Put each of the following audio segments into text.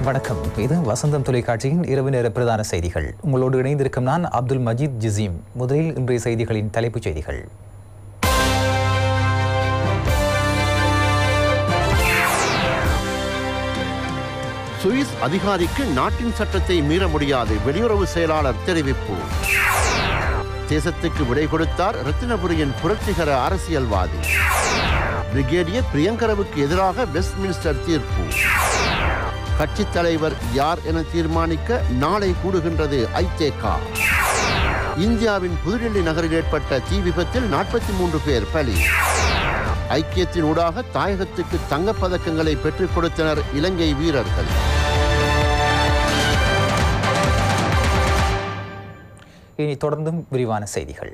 வணக்கம் இது வசந்தம் தொலைக்காட்சியின் இரவு நேர பிரதான செய்திகள் உங்களோடு இணைந்திருக்கும் நான் அப்துல் மஜீத் ஜிசீம் முதலில் இன்றைய செய்திகளின் தலைப்புச் செய்திகள் சுவிஸ் அதிகாரிக்கு நாட்டின் சட்டத்தை மீற முடியாது வெளியுறவு செயலாளர் தெரிவிப்பு தேசத்துக்கு விடை கொடுத்தார் ரத்தினபுரியின் புரட்சிகர அரசியல்வாதி பிரிகேடியர் பிரியங்கரவுக்கு எதிராக வெஸ்ட்மின்ஸ்டர் தீர்ப்பு கட்சித் தலைவர் யார் என தீர்மானிக்க நாளை கூடுகின்றது ஐதேகா இந்தியாவின் புதுடில்லி நகரில் ஏற்பட்ட தீ விபத்தில் நாற்பத்தி மூன்று பேர் பலி ஐக்கியத்தின் ஊடாக தாயகத்துக்கு தங்கப் பதக்கங்களை பெற்றுக் கொடுத்தனர் இலங்கை வீரர்கள் இனி தொடர்ந்தும் விரிவான செய்திகள்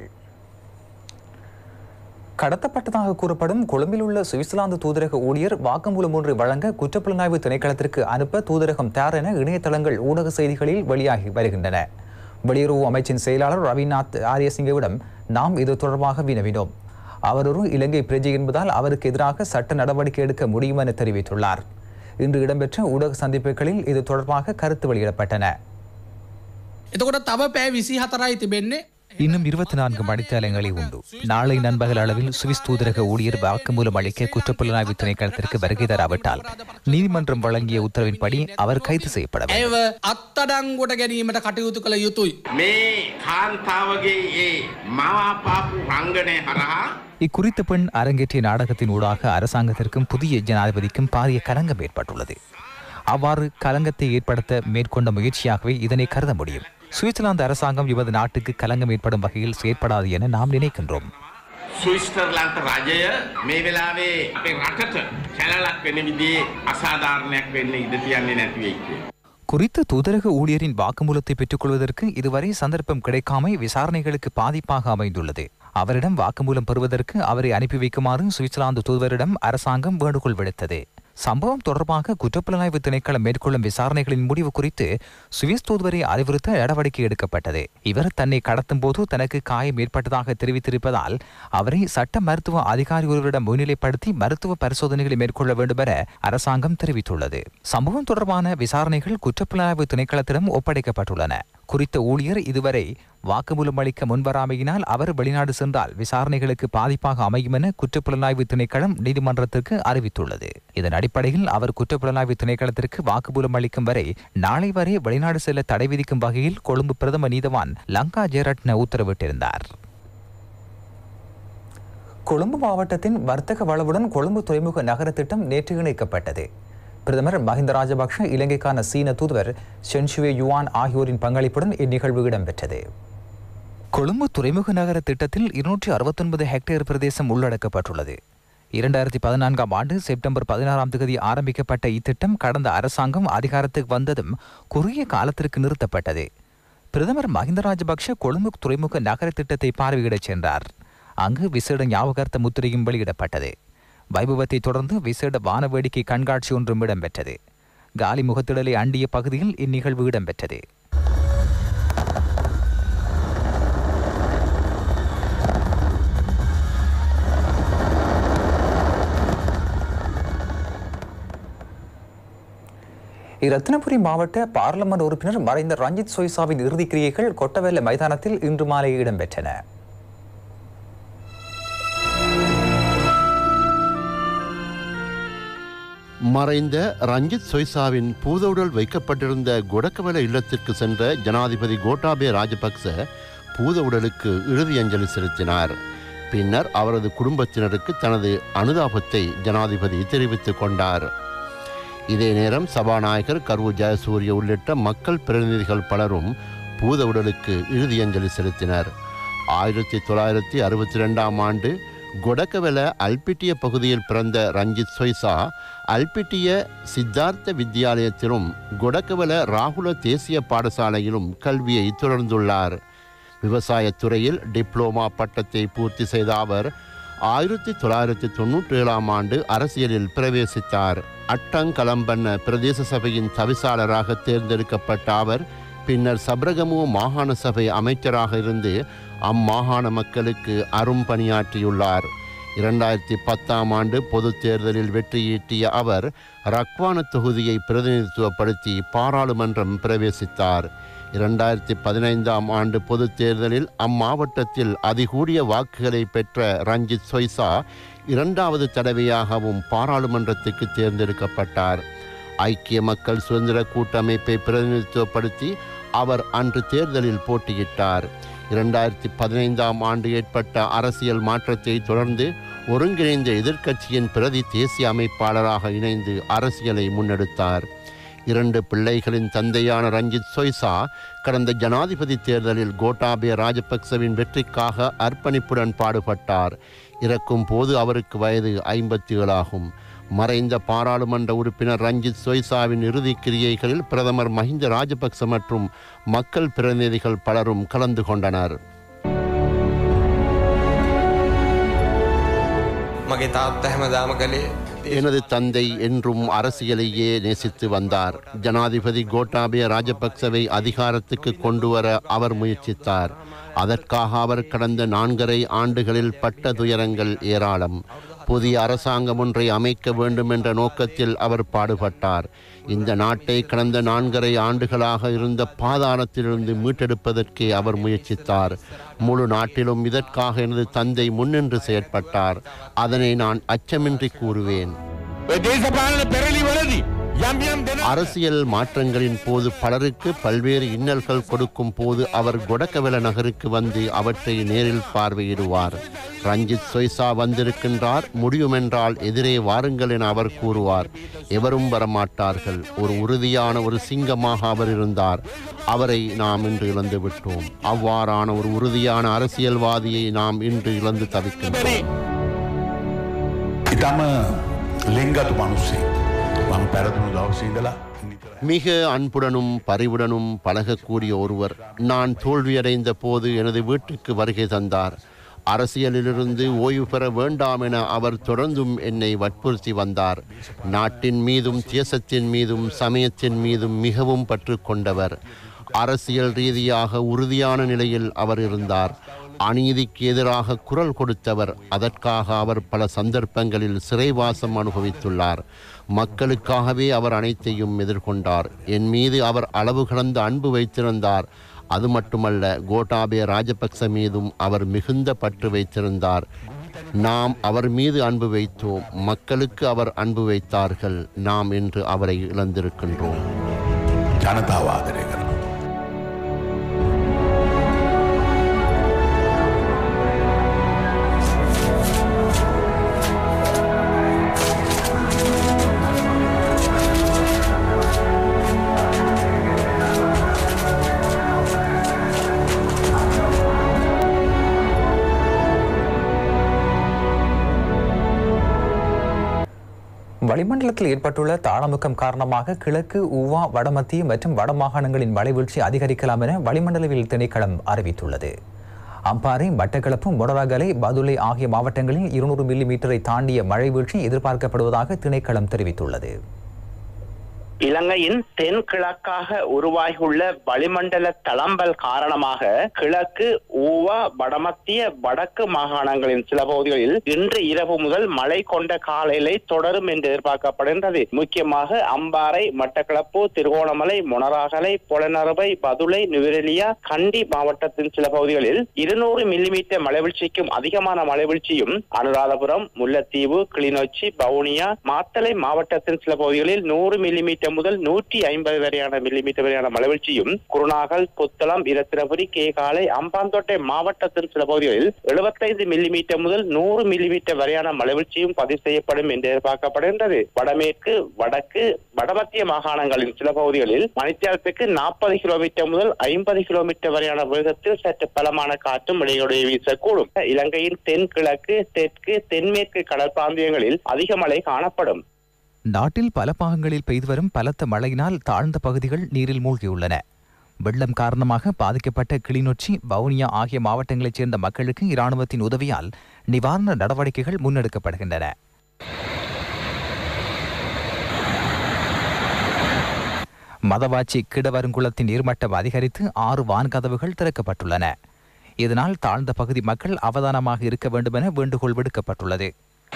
கடத்தப்பட்டதாக கூறப்படும் கொழும்பில் உள்ள சுவிட்சர்லாந்து தூதரக ஊழியர் வாக்குமூலம் ஒன்றை வழங்க குற்றப்புலனாய்வு திணைக்களத்திற்கு அனுப்ப தூதரகம் தயார் என இணையதளங்கள் ஊடக செய்திகளில் வெளியாகி வருகின்றன வெளியுறவு அமைச்சின் செயலாளர் ரவிநாத் ஆரியசிங்கவிடம் நாம் இது தொடர்பாக வினவினோம் அவர் ஒரு இலங்கை பிரஜை என்பதால் அவருக்கு எதிராக சட்ட நடவடிக்கை எடுக்க முடியும் என தெரிவித்துள்ளார் இன்று இடம்பெற்ற ஊடக சந்திப்புகளில் இது தொடர்பாக கருத்து வெளியிடப்பட்டன එතකොට තව පෑ විසි හතරයි තිබෙන්නේ இன்னும் இருபத்தி நான்கு மணித்தேலங்களே உண்டு நாளை நண்பகல் அளவில் சுவிஸ் தூதரக ஊழியர் வாக்குமூலம் அளிக்க குற்றப்புலனாய்வு திணைக்களத்திற்கு வருகை தராவிட்டால் நீதிமன்றம் வழங்கிய உத்தரவின்படி அவர் கைது செய்யப்பட வேண்டும். ඇව අත්තඩංගොට ගැනීමට කටයුතු කළ යුතුයි. මේ කාන්තාවගේ ඒ මවාපාපු රංගනය හරහා இக்குறித்த பெண் அரங்கேற்றிய நாடகத்தின் ஊடாக அரசாங்கத்திற்கும் புதிய ஜனாதிபதிக்கும் பாரிய கலங்கம் ஏற்பட்டுள்ளது அவ்வாறு கலங்கத்தை ஏற்படுத்த மேற்கொண்ட முயற்சியாகவே இதனை கருத முடியும் சுவிட்சர்லாந்து அரசாங்கம் இவது நாட்டுக்கு கலங்கம் ஏற்படும் வகையில் செயற்படாது என நாம் நினைக்கின்றோம் සුවිස්ටර්ලන්ත රජය මේ වෙලාවේ අපේ රටට කැලලක් වෙන විදිේ අසාධාරණයක් වෙන්න ඉඩ තියන්නේ නැතිවෙයි කිය. குறித்த தூதரக ஊழியரின் வாக்குமூலத்தை பெற்றுக்கொள்வதற்கு இதுவரை சந்தர்ப்பம் கிடைக்காமை விசாரணைகளுக்கு பாதிப்பாக அமைந்துள்ளது அவரிடம் வாக்குமூலம் பெறுவதற்கு அவரை அனுப்பி வைக்குமாறு சுவிட்சர்லாந்து தூதுவரிடம் அரசாங்கம் வேண்டுகோள் விடுத்தது சம்பவம் தொடர்பாக குற்றப்புலனாய்வு திணைக்களம் மேற்கொள்ளும் விசாரணைகளின் முடிவு குறித்து சுவிஸ் தூதுவரை அறிவுறுத்த நடவடிக்கை எடுக்கப்பட்டது இவர் தன்னை கடத்தும் போது தனக்கு காயம் ஏற்பட்டதாக தெரிவித்திருப்பதால் அவரை சட்ட மருத்துவ அதிகாரி ஒருவரிடம் முன்னிலைப்படுத்தி மருத்துவ பரிசோதனைகளை மேற்கொள்ள வேண்டும் என அரசாங்கம் தெரிவித்துள்ளது சம்பவம் தொடர்பான விசாரணைகள் குற்றப்புலனாய்வு திணைக்களத்திடம் ஒப்படைக்கப்பட்டுள்ளன குறித்த ஊழியர் இதுவரை வாக்குமூலம் அளிக்க முன்வராமையினால் அவர் வெளிநாடு சென்றால் விசாரணைகளுக்கு பாதிப்பாக அமையும் என குற்றப்புலனாய்வு திணைக்களம் நீதிமன்றத்திற்கு அறிவித்துள்ளது இதன் அடிப்படையில் அவர் குற்றப்புலனாய்வு திணைக்களத்திற்கு வாக்குமூலம் அளிக்கும் வரை நாளை வரை வெளிநாடு செல்ல தடை விதிக்கும் வகையில் கொழும்பு பிரதம நீதவான் லங்கா ஜெயரட்ன உத்தரவிட்டிருந்தார் கொழும்பு மாவட்டத்தின் வர்த்தக வளவுடன் கொழும்பு துறைமுக நகர திட்டம் நேற்று இணைக்கப்பட்டது பிரதமர் மஹிந்த ராஜபக்ஷ இலங்கைக்கான சீன தூதுவர் சென்ஷுவே யுவான் ஆகியோரின் பங்களிப்புடன் இந்நிகழ்வு இடம்பெற்றது கொழும்பு துறைமுக நகர திட்டத்தில் இருநூற்றி அறுபத்தொன்பது ஹெக்டேர் பிரதேசம் உள்ளடக்கப்பட்டுள்ளது இரண்டாயிரத்தி பதினான்காம் ஆண்டு செப்டம்பர் பதினாறாம் தேதி ஆரம்பிக்கப்பட்ட இத்திட்டம் கடந்த அரசாங்கம் அதிகாரத்துக்கு வந்ததும் குறுகிய காலத்திற்கு நிறுத்தப்பட்டது பிரதமர் மஹிந்த ராஜபக்ஷ கொழும்பு துறைமுக நகர திட்டத்தை பார்வையிடச் சென்றார் அங்கு விசேட ஞாபகார்த்த முத்திரையும் வெளியிடப்பட்டது வைபவத்தை தொடர்ந்து விசேட வான வேடிக்கை கண்காட்சி ஒன்றும் இடம்பெற்றது காலி முகத்திடலை அண்டிய பகுதியில் இந்நிகழ்வு இடம்பெற்றது இரத்தினபுரி மாவட்ட பார்லமெண்ட் உறுப்பினர் மறைந்த ரஞ்சித் சொய்சாவின் இறுதிக் கிரியைகள் கொட்டவெல்ல மைதானத்தில் இன்று மாலை இடம்பெற்றன மறைந்த ரஞ்சித் சொய்சாவின் பூதவுடல் வைக்கப்பட்டிருந்த கொடக்கவல இல்லத்திற்கு சென்ற ஜனாதிபதி கோட்டாபே ராஜபக்ச பூதவுடலுக்கு இறுதி அஞ்சலி செலுத்தினார் பின்னர் அவரது குடும்பத்தினருக்கு தனது அனுதாபத்தை ஜனாதிபதி தெரிவித்துக் கொண்டார் இதே நேரம் சபாநாயகர் கரு ஜெயசூரிய உள்ளிட்ட மக்கள் பிரதிநிதிகள் பலரும் பூதவுடலுக்கு இறுதி அஞ்சலி செலுத்தினர் ஆயிரத்தி தொள்ளாயிரத்தி அறுபத்தி ரெண்டாம் ஆண்டு கொடக்கவெல அல்பிட்டிய பகுதியில் பிறந்த ரஞ்சித் சொய்சா அல்பிட்டிய சித்தார்த்த வித்யாலயத்திலும் கொடக்கவெல ராகுல தேசிய பாடசாலையிலும் கல்வியை தொடர்ந்துள்ளார் விவசாயத் துறையில் டிப்ளோமா பட்டத்தை பூர்த்தி செய்த அவர் ஆயிரத்தி தொள்ளாயிரத்தி தொண்ணூற்றி ஏழாம் ஆண்டு அரசியலில் பிரவேசித்தார் அட்டங்கலம்பன்ன பிரதேச சபையின் தவிசாளராக தேர்ந்தெடுக்கப்பட்ட அவர் பின்னர் சப்ரகமு மாகாண சபை அமைச்சராக இருந்து அம்மாகாண மக்களுக்கு அரும் பணியாற்றியுள்ளார் இரண்டாயிரத்தி பத்தாம் ஆண்டு பொதுத் தேர்தலில் வெற்றியீட்டிய அவர் ரக்வான தொகுதியை பிரதிநிதித்துவப்படுத்தி பாராளுமன்றம் பிரவேசித்தார் இரண்டாயிரத்தி பதினைந்தாம் ஆண்டு பொதுத் தேர்தலில் அம்மாவட்டத்தில் அதிகூடிய வாக்குகளை பெற்ற ரஞ்சித் சொய்சா இரண்டாவது தடவையாகவும் பாராளுமன்றத்துக்கு தேர்ந்தெடுக்கப்பட்டார் ஐக்கிய மக்கள் சுதந்திர கூட்டமைப்பை பிரதிநிதித்துவப்படுத்தி அவர் அன்று தேர்தலில் போட்டியிட்டார் இரண்டாயிரத்தி பதினைந்தாம் ஆண்டு ஏற்பட்ட அரசியல் மாற்றத்தை தொடர்ந்து ஒருங்கிணைந்த எதிர்க்கட்சியின் பிரதி தேசிய அமைப்பாளராக இணைந்து அரசியலை முன்னெடுத்தார் இரண்டு பிள்ளைகளின் தந்தையான ரஞ்சித் சொய்சா கடந்த ஜனாதிபதி தேர்தலில் கோட்டாபய ராஜபக்சவின் வெற்றிக்காக அர்ப்பணிப்புடன் பாடுபட்டார் இறக்கும் போது அவருக்கு வயது ஐம்பத்தி ஏழாகும் மறைந்த பாராளுமன்ற உறுப்பினர் ரஞ்சித் சொய்சாவின் இறுதிக் கிரியைகளில் பிரதமர் மஹிந்த ராஜபக்ச மற்றும் மக்கள் பிரதிநிதிகள் பலரும் கலந்து கொண்டனர் මගේ තාත්ත හැමදාම කළේ எனது தந்தை என்றும் அரசியலையே நேசித்து வந்தார் ஜனாதிபதி கோட்டாபய ராஜபக்சவை அதிகாரத்துக்கு கொண்டு வர அவர் முயற்சித்தார் அதற்காக அவர் கடந்த நான்கரை ஆண்டுகளில் பட்ட துயரங்கள் ஏராளம் புதிய அரசாங்கம் ஒன்றை அமைக்க வேண்டும் என்ற நோக்கத்தில் அவர் பாடுபட்டார் இந்த நாட்டை கடந்த நான்கரை ஆண்டுகளாக இருந்த பாதாளத்திலிருந்து மீட்டெடுப்பதற்கே அவர் முயற்சித்தார் முழு நாட்டிலும் இதற்காக எனது தந்தை முன்னின்று செயற்பட்டார் அதனை நான் அச்சமின்றி கூறுவேன் දේශපාලන පෙරලිවලදී යම් යම් දෙන அரசியல் மாற்றங்களின் போது பலருக்கு பல்வேறு இன்னல்கள் கொடுக்கும் போது அவர் கொடக்கவெல நகருக்கு வந்து அவற்றை நேரில் பார்வையிடுவார் ரஞ்சித் சொய்சா வந்திருக்கின்றார் முடியுமென்றால் எதிரே வாருங்கள் என அவர் கூறுவார் எவரும் வரமாட்டார்கள் ஒரு உறுதியான ஒரு சிங்கமாக அவர் இருந்தார் அவரை நாம் இன்று இழந்து விட்டோம் அவ்வாறான ஒரு உறுதியான அரசியல்வாதியை நாம் இன்று இழந்து தவிக்கின்றோம் ඉතාම ලෙංගතු මනුස්සේ මම පැරදුණු දවසීදලා නිතර மிக அன்புடனும் பரிவுடனும் பழகக்கூடிய ஒருவர் நான் தோல்வியடைந்த போது எனது வீட்டுக்கு வருகை தந்தார் அரசியலிலிருந்து ஓய்வு பெற வேண்டாம் என அவர் தொடர்ந்தும் என்னை வற்புறுத்தி வந்தார் நாட்டின் மீதும் தேசத்தின் மீதும் சமயத்தின் மீதும் மிகவும் பற்று கொண்டவர் அரசியல் ரீதியாக உறுதியான நிலையில் அவர் இருந்தார் அநீதிக்கு எதிராக குரல் கொடுத்தவர் அதற்காக அவர் பல சந்தர்ப்பங்களில் சிறைவாசம் அனுபவித்துள்ளார் மக்களுக்காகவே அவர் அனைத்தையும் எதிர்கொண்டார் என் மீது அவர் அளவு கடந்த அன்பு வைத்திருந்தார் அது மட்டுமல்ல கோட்டாபய ராஜபக்ச மீதும் அவர் மிகுந்த பற்று வைத்திருந்தார் நாம் அவர் மீது அன்பு வைத்தோம் மக்களுக்கு அவர் அன்பு வைத்தார்கள் நாம் இன்று அவரை இழந்திருக்கின்றோம் ජනතාවාදරය කරන. வளிமண்டலத்தில் ஏற்பட்டுள்ள தாளமுக்கம் காரணமாக கிழக்கு ஊவா வடமத்திய மற்றும் வடமாகாணங்களின் மழைவீழ்ச்சி அதிகரிக்கலாம் என வளிமண்டலவியல் திணைக்களம் அறிவித்துள்ளது அம்பாறை மட்டக்களப்பு மொடராகலை பதுளை ஆகிய மாவட்டங்களில் இருநூறு மில்லி மீட்டரை தாண்டிய மழை வீழ்ச்சி எதிர்பார்க்கப்படுவதாக திணைக்களம் தெரிவித்துள்ளது இலங்கையின் தென்கிழக்காக உருவாகியுள்ள வளிமண்டல தளம்பல் காரணமாக கிழக்கு ஊவா வடமத்திய வடக்கு மாகாணங்களின் சில பகுதிகளில் இன்று இரவு முதல் மழை கொண்ட காலையிலே தொடரும் என்று எதிர்பார்க்கப்படுகின்றது முக்கியமாக அம்பாறை மட்டக்களப்பு திருகோணமலை மொனராகலை பொலனறுவை பதுளை நுவரெலியா கண்டி மாவட்டத்தின் சில பகுதிகளில் இருநூறு மில்லிமீட்டர் மழைவீழ்ச்சிக்கும் அதிகமான மழைவீழ்ச்சியும் அனுராதபுரம் முல்லைத்தீவு கிளிநொச்சி வவுனியா மாத்தளை மாவட்டத்தின் சில பகுதிகளில் நூறு மில்லிமீட்டர் முதல் நூற்றி ஐம்பது வரையான மில்லிமீட்டர் வரையான மழைவீழ்ச்சியும் குருநாகல் புத்தளம் இரத்தினபுரி கேகாலை அம்பாந்தோட்டை மாவட்டத்தின் சில பகுதிகளில் எழுபத்தைந்து மில்லிமீட்டர் முதல் நூறு மில்லிமீட்டர் வரையான மழைவீழ்ச்சியும் பதிவு செய்யப்படும் என்று எதிர்பார்க்கப்படுகின்றது வடமேற்கு வடக்கு வடமத்திய மாகாணங்களின் சில பகுதிகளில் மணித்தியாலத்துக்கு நாற்பது கிலோமீட்டர் முதல் ஐம்பது கிலோமீட்டர் வரையான வேகத்தில் சற்று பலமான காற்றும் இடையுடைய வீசக்கூடும் இலங்கையின் தென்கிழக்கு தெற்கு தென்மேற்கு கடல் பிராந்தியங்களில் அதிக மழை காணப்படும் நாட்டில் பல பாகங்களில் பெய்து வரும் பலத்த மழையினால் தாழ்ந்த பகுதிகள் நீரில் மூழ்கியுள்ளன வெள்ளம் காரணமாக பாதிக்கப்பட்ட கிளிநொச்சி வவுனியா ஆகிய மாவட்டங்களைச் சேர்ந்த மக்களுக்கு இராணுவத்தின் உதவியால் நிவாரண நடவடிக்கைகள் முன்னெடுக்கப்படுகின்றன மதவாச்சி கிடவருங்குளத்தின் நீர்மட்டம் அதிகரித்து ஆறு வான்கதவுகள் திறக்கப்பட்டுள்ளன இதனால் தாழ்ந்த பகுதி மக்கள் அவதானமாக இருக்க வேண்டும் என வேண்டுகோள் விடுக்கப்பட்டுள்ளது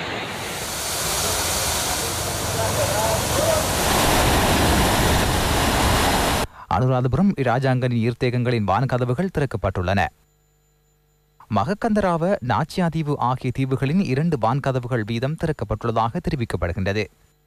அனுராதபுரம் இராஜாங்கனின் ஈர்த்தேகங்களின் வான்கதவுகள் திறக்கப்பட்டுள்ளன மகக்கந்தராவ நாச்சியாதீவு ஆகிய தீவுகளின் இரண்டு வான்கதவுகள் வீதம் திறக்கப்பட்டுள்ளதாக தெரிவிக்கப்படுகின்றது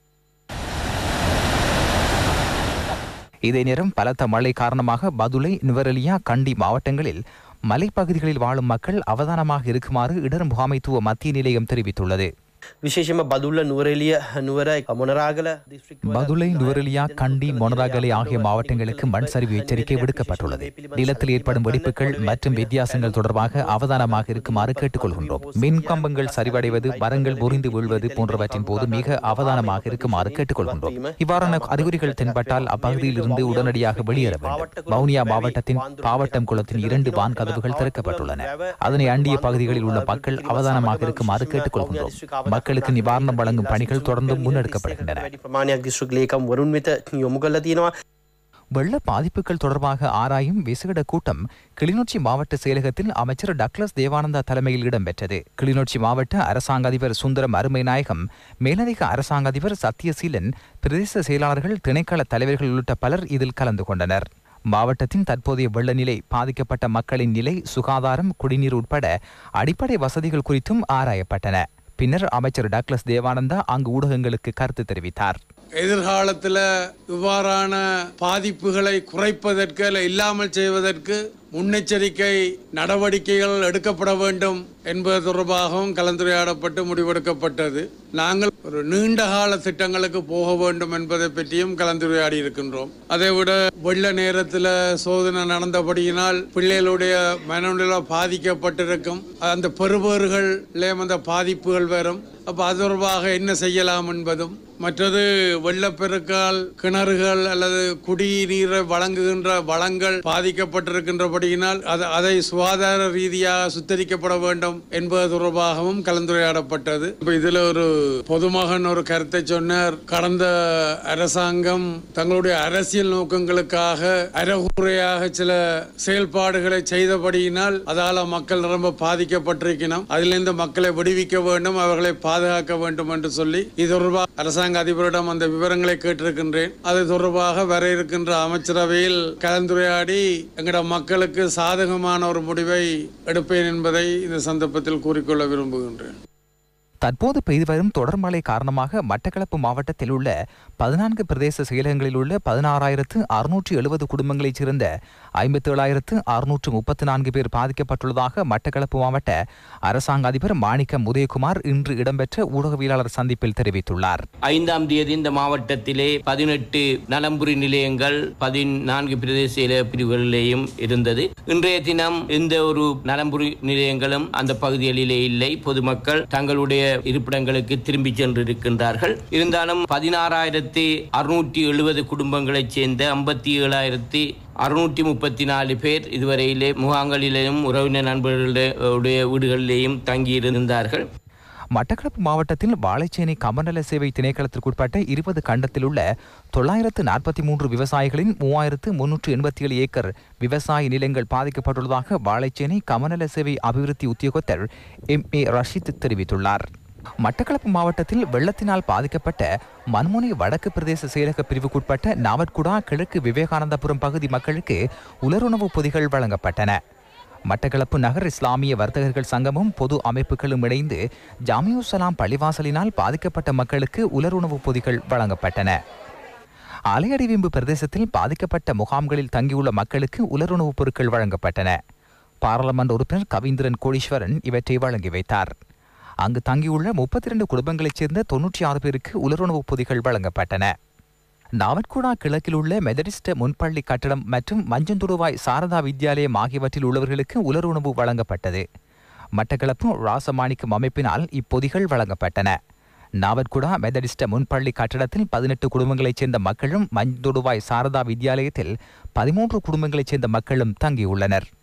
இதே நேரம் பலத்த மழை காரணமாக பதுளை நுவரெலியா கண்டி மாவட்டங்களில் மலைப்பகுதிகளில் வாழும் மக்கள் அவதானமாக இருக்குமாறு இடர் முகாமைத்துவ மத்திய நிலையம் தெரிவித்துள்ளது විශේෂම බදුල්ල නුවරෙලිය නුවර මොනරාගල දිස්ත්‍රික් பதுளை நுவரெலியா கண்டி மொனராகலை ஆகிய மாவட்டங்களுக்கு மண் சரிவு எச்சரிக்கை விடுக்கப்பட்டுள்ளது நிலத்தில் ஏற்படும் வெடிப்புகள் மற்றும் வித்தியாசங்கள் தொடர்பாக அவதானமாக இருக்குமாறு கேட்டுக்கொள்கின்றோம் மின் கம்பங்கள் சரிவடைவது மரங்கள் முறிந்து வீழ்வது போன்றவற்றின் போது மிக அவதானமாக இருக்குமாறு கேட்டுக்கொள்கின்றோம் இவ்வாறான அறிகுறிகள் தென்பட்டால் அப்பகுதியில் இருந்து உடனடியாக வெளியேற வேண்டும் வவுனியா மாவட்டத்தின் பாவட்டம் குளத்தின் இரண்டு வான் கதவுகள் திறக்கப்பட்டுள்ளன அதனை அண்டிய பகுதிகளில் உள்ள மக்கள் அவதானமாக இருக்குமாறு கேட்டுக்கொள்கின்றோம் மக்களுக்கு நிவாரணம் வழங்கும் பணிகள் தொடர்ந்து முன்னெடுக்கப்படுகின்றன වැඩි ප්‍රමාණයක් දිස්ත්‍රික් ලේකම් වරුන් වෙත යොමු කරලා තියෙනවා வெள்ள பாதிப்புகள் தொடர்பாக ஆராயும் விசேட கூட்டம் கிளிநொச்சி மாவட்ட செயலகத்தில் அமைச்சர் டக்ளஸ் தேவானந்தா தலைமையில் இடம்பெற்றது கிளிநொச்சி மாவட்ட அரசாங்க அதிபர் சுந்தரம் அருமைநாயகம் மேலதிக அரசாங்க அதிபர் சத்யசீலன் பிரதேச செயலாளர்கள் திணைக்கள தலைவர்கள் உள்ளிட்ட பலர் இதில் கலந்து கொண்டனர் மாவட்டத்தின் தற்போதைய வெள்ள நிலை பாதிக்கப்பட்ட மக்களின் நிலை சுகாதாரம் குடிநீர் உட்பட அடிப்படை வசதிகள் குறித்தும் ஆராயப்பட்டன பின்னர் அமைச்சர் டக்ளஸ் தேவானந்தா அங்கு ஊடகங்களுக்கு கருத்து தெரிவித்தார் எதிர்காலத்தில் இவ்வாறான பாதிப்புகளை குறைப்பதற்கு அல்ல இல்லாமல் செய்வதற்கு முன்னெச்சரிக்கை நடவடிக்கைகள் எடுக்கப்பட வேண்டும் என்பது தொடர்பாகவும் கலந்துரையாடப்பட்டு முடிவெடுக்கப்பட்டது நாங்கள் ஒரு நீண்ட கால திட்டங்களுக்கு போக வேண்டும் என்பதை பற்றியும் கலந்துரையாடி இருக்கின்றோம் அதை விட வெள்ள நேரத்தில் சோதனை நடந்தபடியினால் பிள்ளைகளுடைய மனநிலை பாதிக்கப்பட்டிருக்கும் அந்த பெறுபேறுகள்லேயும் அந்த பாதிப்புகள் வரும் அப்போ அது தொடர்பாக என்ன செய்யலாம் என்பதும் மற்றது வெள்ளப்பெருக்கால் கிணறுகள் அல்லது குடிநீரை வழங்குகின்ற வளங்கள் பாதிக்கப்பட்டிருக்கின்றபடியினால் அது அதை சுகாதார ரீதியாக சுத்தரிக்கப்பட வேண்டும் என்பது தொடர்பாகவும் கலந்துரையாடப்பட்டது இப்போ இதில் ஒரு பொதுமகன் ஒரு கருத்தை சொன்னார் கடந்த அரசாங்கம் தங்களுடைய அரசியல் நோக்கங்களுக்காக அறகுறையாக சில செயல்பாடுகளை செய்தபடியினால் அதால மக்கள் ரொம்ப பாதிக்கப்பட்டிருக்கணும் அதிலிருந்து மக்களை விடுவிக்க வேண்டும் அவர்களை பாதுகாக்க வேண்டும் என்று சொல்லி இது தொடர்பாக அரசாங்க அதிபரிடம் அந்த விவரங்களை கேட்டிருக்கின்றேன் அது தொடர்பாக வர இருக்கின்ற அமைச்சரவையில் கலந்துரையாடி எங்கட மக்களுக்கு சாதகமான ஒரு முடிவை எடுப்பேன் என்பதை இந்த சந்தர்ப்பத்தில் கூறிக்கொள்ள விரும்புகின்றேன் தற்போது பெய்து வரும் தொடர் மழை காரணமாக மட்டக்களப்பு மாவட்டத்தில் உள்ள பதினான்கு பிரதேச செயலகங்களில் உள்ள பதினாறாயிரத்து அறுநூற்று எழுபது குடும்பங்களைச் சேர்ந்த ஐம்பத்தி ஏழாயிரத்து அறுநூற்று முப்பத்தி நான்கு பேர் பாதிக்கப்பட்டுள்ளதாக மட்டக்களப்பு மாவட்ட அரசாங்க அதிபர் மாணிக்கம் உதயகுமார் இன்று இடம்பெற்ற ஊடகவியலாளர் சந்திப்பில் தெரிவித்துள்ளார் ஐந்தாம் தேதி இந்த மாவட்டத்திலே பதினெட்டு நலம்புரி நிலையங்கள் பதினான்கு பிரதேச செயலக பிரிவுகளிலேயும் இருந்தது இன்றைய தினம் எந்த ஒரு நலம்புரி நிலையங்களும் அந்த பகுதிகளிலே இல்லை பொதுமக்கள் தங்களுடைய இருப்பிடங்களுக்கு திரும்பி சென்றிருக்கின்றார்கள் இருந்தாலும் பதினாறாயிரத்தி அறுநூற்றி எழுபது குடும்பங்களைச் சேர்ந்த ஐம்பத்தி ஏழாயிரத்தி அறுநூற்றி முப்பத்தி நாலு பேர் இதுவரையிலே முகாங்களிலேயும் உறவினர் நண்பர்களுடைய வீடுகளிலேயும் தங்கியிருந்தார்கள் மட்டக்களப்பு மாவட்டத்தில் வாழைச்சேனை கமநல சேவை திணைக்களத்திற்குட்பட்ட இருபது கண்டத்தில் உள்ள தொள்ளாயிரத்து நாற்பத்தி மூன்று விவசாயிகளின் மூவாயிரத்து முன்னூற்று எண்பத்தி ஏழு ஏக்கர் விவசாய நிலங்கள் பாதிக்கப்பட்டுள்ளதாக வாழைச்சேனை கமநல சேவை அபிவிருத்தி உத்தியோகத்தர் எம் ஏ ரஷீத் தெரிவித்துள்ளார் மட்டக்களப்பு மாவட்டத்தில் வெள்ளத்தினால் பாதிக்கப்பட்ட மன்முனை வடக்கு பிரதேச செயலக பிரிவுக்குட்பட்ட நாவட்குடா கிழக்கு விவேகானந்தபுரம் பகுதி மக்களுக்கு உலருணவுப் பொதிகள் வழங்கப்பட்டன மட்டக்களப்பு நகர் இஸ்லாமிய வர்த்தகர்கள் சங்கமும் பொது அமைப்புகளும் இணைந்து ஜாமியுசலாம் பள்ளிவாசலினால் பாதிக்கப்பட்ட மக்களுக்கு உலருணவுப் பொதிகள் வழங்கப்பட்டன அலையடிவிம்பு பிரதேசத்தில் பாதிக்கப்பட்ட முகாம்களில் தங்கியுள்ள மக்களுக்கு உலருணவுப் பொருட்கள் வழங்கப்பட்டன பாராளுமன்ற உறுப்பினர் கவீந்திரன் கோடீஸ்வரன் இவற்றை வழங்கி வைத்தார் அங்கு தங்கியுள்ள முப்பத்தி இரண்டு குடும்பங்களைச் சேர்ந்த தொன்னூற்றி ஆறு பேருக்கு உலருணவுப் பொதிகள் வழங்கப்பட்டன நாவட்குடா கிழக்கில் உள்ள மெதடிஸ்ட முன்பள்ளி கட்டடம் மற்றும் மஞ்சந்துடுவாய் சாரதா வித்யாலயம் ஆகியவற்றில் உள்ளவர்களுக்கு உலருணவு வழங்கப்பட்டது மட்டக்களப்பு ராசமாணிக்கம் அமைப்பினால் இப்பொதிகள் வழங்கப்பட்டன நாவட்குடா மெதடிஸ்ட முன்பள்ளி கட்டடத்தில் பதினெட்டு குடும்பங்களைச் சேர்ந்த மக்களும் மஞ்சந்துடுவாய் சாரதா வித்யாலயத்தில் பதிமூன்று குடும்பங்களைச் சேர்ந்த மக்களும் தங்கியுள்ளனர்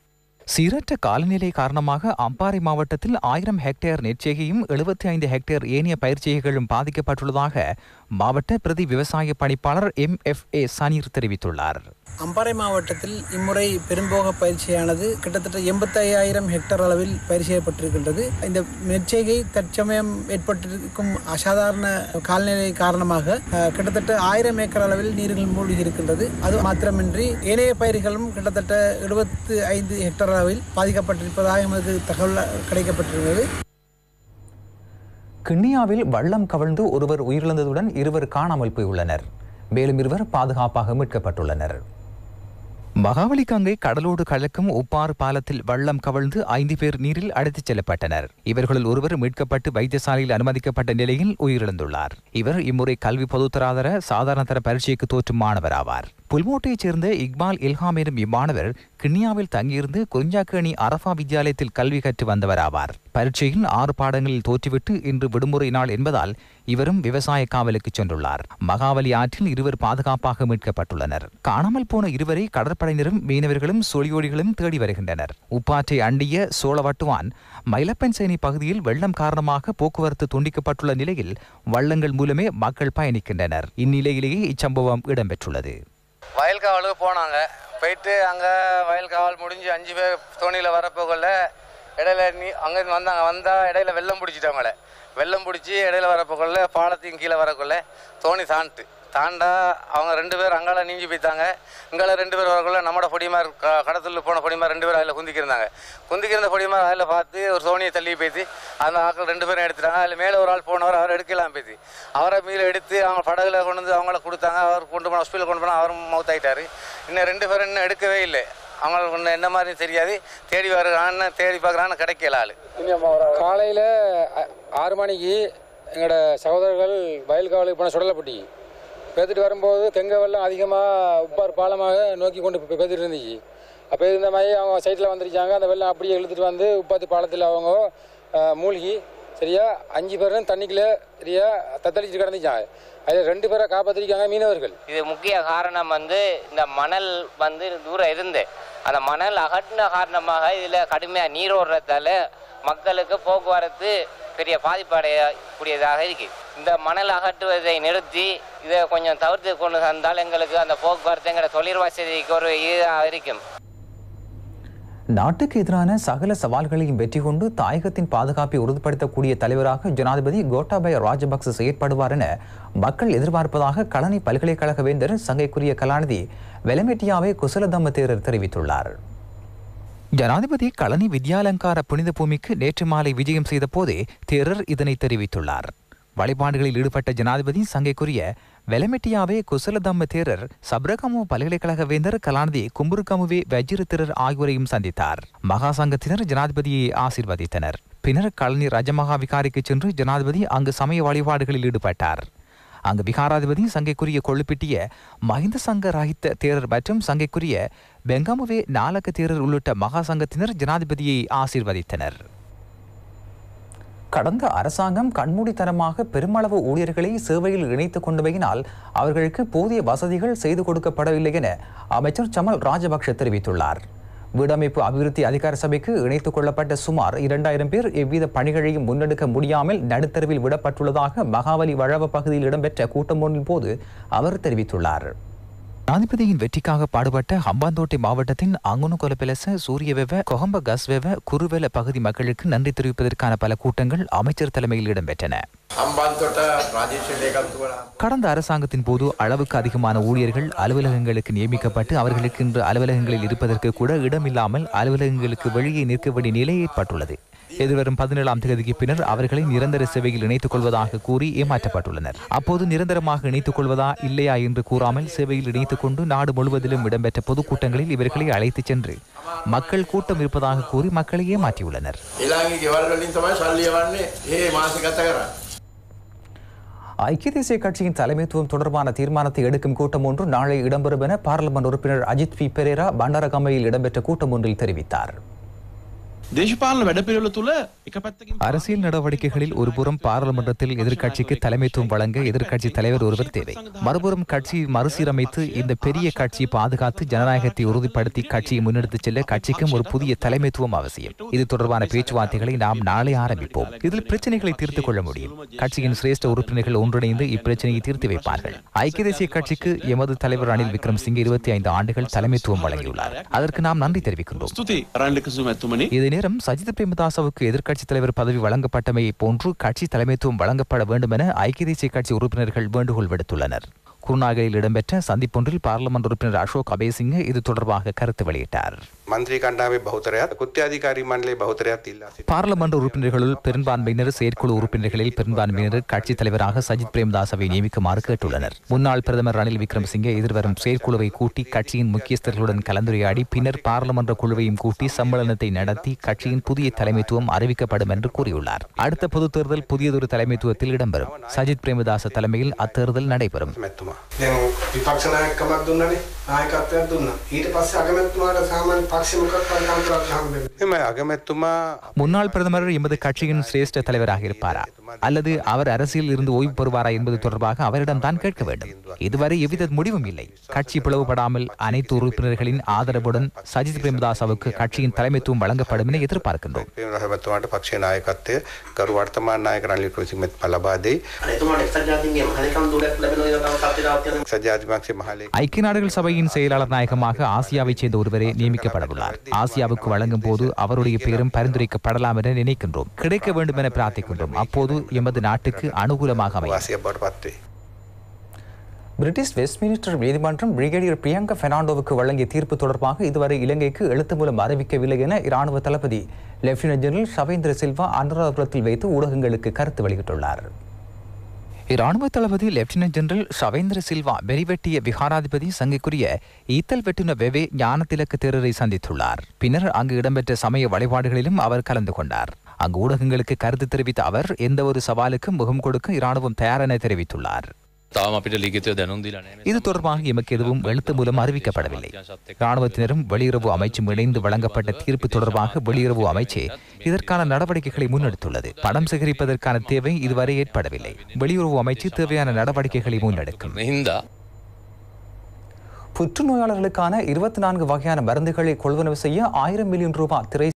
சீரற்ற காலநிலை காரணமாக அம்பாறை மாவட்டத்தில் ஆயிரம் ஹெக்டேர் நெற்செய்கையும் எழுபத்தி ஐந்து ஹெக்டேர் ஏனைய பயிர்ச்செய்கைகளும் பாதிக்கப்பட்டுள்ளதாக மாவட்ட பிரதி விவசாய பணிப்பாளர் எம் எஃப் ஏ சனீர் தெரிவித்துள்ளார் அம்பாறை மாவட்டத்தில் இம்முறை பெரும்போக பயிற்சியானது கிட்டத்தட்ட எண்பத்தையாயிரம் ஹெக்டேர் அளவில் பயிர் செய்யப்பட்டிருக்கின்றது இந்த நெற்செய்கை தற்சமயம் ஏற்பட்டிருக்கும் அசாதாரண காலநிலை காரணமாக அஹ், கிட்டத்தட்ட ஆயிரம் ஏக்கர் அளவில் நீரில் மூழ்கி இருக்கின்றது அது மாத்திரமின்றி ஏனைய பயிர்களும் கிட்டத்தட்ட எழுபத்து ஐந்து ஹெக்டேர் அளவில் பாதிக்கப்பட்டிருப்பதாக எமது தகவல் கிடைக்கப்பட்டிருக்கிறது கிண்ணியாவில் வள்ளம் கவிழ்ந்து ஒருவர் உயிரிழந்ததுடன் இருவர் காணாமல் போயுள்ளனர் மேலும் இருவர் பாதுகாப்பாக மீட்கப்பட்டுள்ளனர் மகாவலிகங்கை கடலோடு கலக்கும் உப்பாறு பாலத்தில் வள்ளம் கவிழ்ந்து ஐந்து பேர் நீரில் அழைத்துச் செல்லப்பட்டனர் இவர்களுள் ஒருவர் மீட்கப்பட்டு வைத்தியசாலையில் அனுமதிக்கப்பட்ட நிலையில் உயிரிழந்துள்ளார் இவர் இம்முறை கல்வி பொதுத்தராதர சாதாரண தர பரீட்சைக்கு தோற்றும் மாணவர் ஆவார் புல்மோட்டையைச் சேர்ந்த இக்பால் இல்ஹாம் எனும் இம்மாணவர் கிண்ணியாவில் தங்கியிருந்து குறிஞ்சாக்கணி அரபா வித்யாலயத்தில் கல்வி கற்று வந்தவர் ஆவார் பரீட்சையில் ஆறு பாடங்களில் தோற்றுவிட்டு இன்று விடுமுறை நாள் என்பதால் இவரும் விவசாய காவலுக்கு சென்றுள்ளார் மகாவலி ஆற்றில் இருவர் பாதுகாப்பாக மீட்கப்பட்டுள்ளனர் காணாமல் போன இருவரை கடற்படையினரும் மீனவர்களும் சொலியோடிகளும் தேடி வருகின்றனர் உப்பாற்றை அண்டிய சோழவட்டுவான் மயிலப்பன்சேனி பகுதியில் வெள்ளம் காரணமாக போக்குவரத்து துண்டிக்கப்பட்டுள்ள நிலையில் வள்ளங்கள் மூலமே மக்கள் பயணிக்கின்றனர் இந்நிலையிலேயே இச்சம்பவம் இடம்பெற்றுள்ளது வயல் காவலுக்கு போனாங்க போயிட்டு அங்கே வயல் காவல் முடிஞ்சு அஞ்சு பேர் தோணியில் வரப்போகல இடையில நீ அங்கேருந்து வந்தாங்க வந்தால் இடையில வெள்ளம் பிடிச்சிட்டாங்களே வெள்ளம் பிடிச்சி இடையில வரப்போகல பாலத்தையும் கீழே வரக்குள்ள தோணி தாண்டிட்டு தாண்டா அவங்க ரெண்டு பேர் அங்கால நீஞ்சி போய்த்தாங்க இங்கால ரெண்டு பேர் வரக்குள்ள நம்மட பொடிமார் க கடத்தில் போன பொடிமார் ரெண்டு பேர் அதில் குந்திக்கிருந்தாங்க குந்திக்கிருந்த பொடிமார் அதில் பார்த்து ஒரு தோணியை தள்ளி போய்த்து அந்த ஆட்கள் ரெண்டு பேரும் எடுத்துட்டாங்க அதில் மேலே ஒரு ஆள் போனவர் அவர் எடுக்கலாம் போய்த்து அவரை மீள எடுத்து அவங்க படகுல கொண்டு வந்து அவங்கள கொடுத்தாங்க அவர் கொண்டு போன ஹாஸ்பிட்டல் கொண்டு போனால் அவரும் மவுத் ஆகிட்டாரு இன்னும் ரெண்டு பேரும் இன்னும் எடுக்கவே இல்லை அவங்களுக்கு ஒன்று என்ன மாதிரி தெரியாது தேடி வருகிறான்னு தேடி பார்க்குறான்னு கிடைக்கல ஆள் காலையில் ஆறு மணிக்கு எங்களோட சகோதரர்கள் வயல் காவலுக்கு போன சுடலைப்பட்டி பேத்துட்டு வரும்போது கெங்க வெள்ளம் அதிகமாக உப்பார் பாலமாக நோக்கி கொண்டு பே- பேத்துட்டு இருந்துச்சு அப்போ இந்த மாதிரி அவங்க சைட்டில் வந்துருச்சாங்க அந்த வெள்ளம் அப்படியே இழுத்துட்டு வந்து உப்பாத்தி பாலத்தில் அவங்க அஹ், மூழ்கி சரியா அஞ்சு பேரும் தண்ணிக்குள்ளே சரியா தத்தளிச்சு கிடந்துச்சாங்க அதில் ரெண்டு பேரை காப்பாற்றிருக்காங்க மீனவர்கள் இது முக்கிய காரணம் வந்து இந்த மணல் வந்து தூரம் இருந்து அந்த மணல் அகற்றின காரணமாக இதில் கடுமையாக நீர் ஓடுறதால மக்களுக்கு போக்குவரத்து பெரிய பாதிப்பு அடையக்கூடியதாக இருக்கு இந்த மணல் அகற்றுவதை நிறுத்தி இதை கொஞ்சம் தவிர்த்து கொண்டு வந்தால் எங்களுக்கு அந்த போக்குவரத்து எங்களோட தொழில் வசதிக்கு ஒரு இதாக இருக்கும் நாட்டுக்கு எதிரான சகல சவால்களையும் வெற்றி கொண்டு தாயகத்தின் பாதுகாப்பை உறுதிப்படுத்தக்கூடிய தலைவராக ஜனாதிபதி கோட்டாபய ராஜபக்ச செயற்படுவார் என மக்கள் எதிர்பார்ப்பதாக களனி பல்கலைக்கழக வேந்தர் சங்கைக்குரிய கலாநிதி வெலமெட்டியாவை குசலதம்ம தேரர் தெரிவித்துள்ளார் ஜனாதிபதி களனி வித்யாலங்கார புனித பூமிக்கு நேற்று மாலை விஜயம் செய்த போதே தேரர் இதனை தெரிவித்துள்ளார் வழிபாடுகளில் ஈடுபட்ட ஜனாதிபதி சங்கைக்குரிய வெலமெட்டியாவே குசலதம்ம தேரர் சப்ரகமு பல்கலைக்கழக வேந்தர் கலாநிதி கும்புருகமுவே வஜிரத்திரர் ஆகியோரையும் சந்தித்தார் மகா சங்கத்தினர் ஜனாதிபதியை ஆசீர்வதித்தனர் பின்னர் களனி ரஜமகா விகாரிக்கு சென்று ஜனாதிபதி அங்கு சமய வழிபாடுகளில் ஈடுபட்டார் அங்கு விகாராதிபதி சங்கைக்குரிய கொள்ளுப்பிட்டிய மஹிந்த சங்க ரஹித்த தேரர் மற்றும் சங்கைக்குரிய பெங்காமுவே நாலக தேரர் உள்ளிட்ட மகா சங்கத்தினர் ஜனாதிபதியை ஆசீர்வதித்தனர் கடந்த அரசாங்கம் கண்மூடித்தனமாக பெருமளவு ஊழியர்களை சேவையில் இணைத்துக் கொண்டவையினால் அவர்களுக்கு போதிய வசதிகள் செய்து கொடுக்கப்படவில்லை என அமைச்சர் சமல் ராஜபக்ஷ தெரிவித்துள்ளார் வீடமைப்பு அபிவிருத்தி அதிகார சபைக்கு இணைத்துக் கொள்ளப்பட்ட சுமார் இரண்டாயிரம் பேர் எவ்வித பணிகளையும் முன்னெடுக்க முடியாமல் நடுத்தருவில் விடப்பட்டுள்ளதாக மகாவலி வழவ பகுதியில் இடம்பெற்ற கூட்டம் ஒன்றின் போது அவர் தெரிவித்துள்ளார் ஜனாதிபதியின் வெற்றிக்காக பாடுபட்ட ஹம்பாந்தோட்டை மாவட்டத்தின் அங்குனு கொலப்பெலச சூரியவெவ கொகம்ப கஸ்வெவ குருவெல பகுதி மக்களுக்கு நன்றி தெரிவிப்பதற்கான பல கூட்டங்கள் அமைச்சர் தலைமையில் இடம்பெற்றன හම්බන්තොට ප්‍රදේශ ලේකම්තුවලා கடந்த அரசாங்கத்தின் போது அளவுக்கு அதிகமான ஊழியர்கள் அலுவலகங்களுக்கு நியமிக்கப்பட்டு அவர்களுக்கு இன்று அலுவலகங்களில் இருப்பதற்கு கூட இடமில்லாமல் அலுவலகங்களுக்கு வெளியே நிற்க வேண்டிய நிலை ஏற்பட்டுள்ளது எதிர்வரும் பதினேழாம் தேதிக்கு பின்னர் அவர்களை நிரந்தர சேவையில் இணைத்துக் கொள்வதாக கூறி ஏமாற்றப்பட்டுள்ளனர் அப்போது நிரந்தரமாக இணைத்துக் கொள்வதா இல்லையா என்று கூறாமல் சேவையில் இணைத்துக் கொண்டு நாடு முழுவதிலும் இடம்பெற்ற பொதுக்கூட்டங்களில் இவர்களை அழைத்துச் சென்று மக்கள் கூட்டம் இருப்பதாக கூறி மக்களை ஏமாற்றியுள்ளனர் එලාගේ ගෙවල් වලින් තමයි සල්ලි යවන්නේ ඒ මාස ගත කරන්න. ஐக்கிய தேசிய கட்சியின் தலைமைத்துவம் தொடர்பான தீர்மானத்தை எடுக்கும் கூட்டம் ஒன்று நாளை இடம்பெறும் என பாராளுமன்ற உறுப்பினர் அஜித் பி பெரேரா பண்டாரகமையில் இடம்பெற்ற கூட்டம் ஒன்றில் தெரிவித்தார் දේශපාලන වැඩපිළිවෙල තුළ එක පැත්තකින් அரசியல் நடவடிக்கைகளில் ஒருபுறம் பாராளுமன்றத்தில் எதிர்க்கட்சிக்கு தலைமைத்துவம் வழங்க எதிர்க்கட்சி தலைவர் ஒருவர் தேவை மறுபுறம் கட்சியை மறுசீரமைத்து இந்த பெரிய கட்சியை பாதுகாத்து ஜனநாயகத்தை உறுதிப்படுத்தி கட்சியை முன்னெடுத்துச் செல்ல கட்சிக்கும் ஒரு புதிய தலைமைத்துவம் அவசியம் இது தொடர்பான பேச்சுவார்த்தைகளை நாம் நாளை ஆரம்பிப்போம் இதில் பிரச்சனைகளை தீர்த்துக் கொள்ள முடியும் கட்சியின் சிரேஷ்ட உறுப்பினர்கள் ஒன்றிணைந்து இப்பிரச்சனையை தீர்த்து வைப்பார்கள் ஐக்கிய தேசிய கட்சிக்கு எமது தலைவர் ரணில் விக்ரமசிங்கே இருபத்தி ஐந்து ஆண்டுகள் தலைமைத்துவம் வழங்கியுள்ளார் அதற்கு நாம் நன்றி தெரிவிக்கின்றோம் ස්තුති රන්ඩිකසු ඇතුමනි இதே நேரம் சஜித் பிரேமதாசவுக்கு எதிர்க்கட்சித் தலைவர் பதவி வழங்கப்பட்டமையை போன்று கட்சி தலைமைத்துவம் வழங்கப்பட வேண்டும் என ஐக்கிய தேசிய கட்சி உறுப்பினர்கள் வேண்டுகோள் விடுத்துள்ளனர் குருநாகலில் இடம்பெற்ற சந்திப்பொன்றில் பார்லமெண்ட் உறுப்பினர் அசோக் அபேசிங்க இது தொடர்பாக கருத்து வெளியிட்டார் මන්ත්‍රී කණ්ඩාවේ බෞතරයක් කෘත්‍යාධිකාරී මණ්ඩලේ බෞතරයක් ඉල්ලා සිටිනවා. பார்லமெண்ட் உறுப்பினர்களுள் பெரும்பான்மையினர் செயற்குழு உறுப்பினர்களில் பெரும்பான்மையினர் கட்சித் தலைவராக சஜித் பிரேமதாசவை நியமிக்குமாறு கேட்டுள்ளனர் முன்னாள் பிரதமர் ரணில் விக்ரமசிங்கே எதிர்வரும் செயற்குழுவை கூட்டி கட்சியின் முக்கியஸ்தர்களுடன் கலந்துரையாடி பின்னர் பாராளுமன்ற குழுவையும் கூட்டி சம்மேளனத்தை நடத்தி கட்சியின் புதிய தலைமைத்துவம் அறிவிக்கப்படும் என்று கூறியுள்ளார் அடுத்த பொதுத் தேர்தல் புதியதொரு தலைமைத்துவத்தில் இடம்பெறும் சஜித் பிரேமதாச தலைமையில் அத்தேர்தல் நடைபெறும் දැන් විපක්ෂ නායකකමක් දුන්නනේ නායකත්වයක් දුන්නා. ඊට පස්සේ අගමැතිතුමාට සාමාන්‍ය පක්ෂ මොකක්ද අන්තරාජ හම්බෙන්නේ. එම අගමැතිතුමා முன்னாள் பிரதமர் எமது கட்சியின் சிரேஷ்ட தலைவராக இருப்பாரா அல்லது அவர் அரசியல் இருந்து ஓய்வு பெறுவாரா என்பது தொடர்பாக அவரிடம் தான் கேட்க வேண்டும் இதுவரை எவ்வித முடிவும் இல்லை கட்சி பிளவுபடாமல் அனைத்து உறுப்பினர்களின் ஆதரவுடன் சஜித் பிரேமதாசவுக்கு கட்சியின் தலைமைத்துவம் வழங்கப்படும் என எதிர்பார்க்கின்றோம் ප්‍රේමරහමතුමාට පක්ෂේ නායකත්වය ගරු වර්තමාන නායක රනිල් වික්‍රමසිංහත් ලබා දෙයි. එතුමාට එක්සත් ජාතීන්ගේ මහලේකම් දුරක් ලැබෙනවා කියන තව සත්‍යතාවයක් එක්සත් ජාතිපක්ෂයේ මහලේ ஐக்கிய நாடுகள் சபையின் செயலாளர் நாயகமாக ஆசியாவைச் சேர்ந்த ஒருவரே நியமிக்கப்படவுள்ளார் ஆசியாவுக்கு வழங்கும் போது அவருடைய பெயரும் பரிந்துரைக்கப்படலாம் என நினைக்கின்றோம் கிடைக்க வேண்டும் என பிரார்த்திக்கின்றோம் அப்போது எமது நாட்டுக்கு அனுகூலமாக அமையும் වාසිය බවට පත්වේ. பிரிட்டிஷ் வெஸ்ட்மினிஸ்டர் நீதிமன்றம் பிரிகேடியர் பிரியங்கா பெர்னாண்டோவுக்கு வழங்கிய தீர்ப்பு தொடர்பாக இதுவரை இலங்கைக்கு எழுத்து மூலம் அறிவிக்கவில்லை என இராணுவ தளபதி லெப்டினன்ட் ஜெனரல் ஷவேந்திர சில்வா அனுராதபுரத்தில் வைத்து ஊடகங்களுக்கு கருத்து வெளியிட்டுள்ளார் இராணுவ தளபதி லெப்டினன்ட் ஜெனரல் ஷவேந்திர சில்வா வெறிவெட்டிய விகாராதிபதி சங்கைக்குரிய ஈத்தல் வெட்டுன வெவே ஞானத்திலக்கு தேரரை சந்தித்துள்ளார் பின்னர் அங்கு இடம்பெற்ற சமய வழிபாடுகளிலும் அவர் கலந்து கொண்டார் அங்கு ஊடகங்களுக்கு கருத்து தெரிவித்த அவர் எந்த ஒரு சவாலுக்கும் முகம் கொடுக்க இராணுவம் தயார் என தெரிவித்துள்ளார் තාම අපිට ලිගිතව දැනුම් දීලා නැහැ. இது தொடர்பாக எமக்கு எதுவும் எழுத்து மூலம் அறிவிக்கப்படவில்லை ராணுவத்தினரும் வெளியுறவு அமைச்சும் இணைந்து வழங்கப்பட்ட தீர்ப்பு தொடர்பாக வெளியுறவு அமைச்சே இதற்கான நடவடிக்கைகளை முன்னெடுத்துள்ளது பணம் சேகரிப்பதற்கான தேவை இதுவரை ஏற்படவில்லை வெளியுறவு அமைச்சு தேவையான நடவடிக்கைகளை முன்னெடுக்கும் හින්දා புற்றுநோயாளர்களுக்கான இருபத்தி நான்கு வகையான மருந்துகளை கொள்வனவு செய்ய ஆயிரம் மில்லியன் ரூபாய் திரை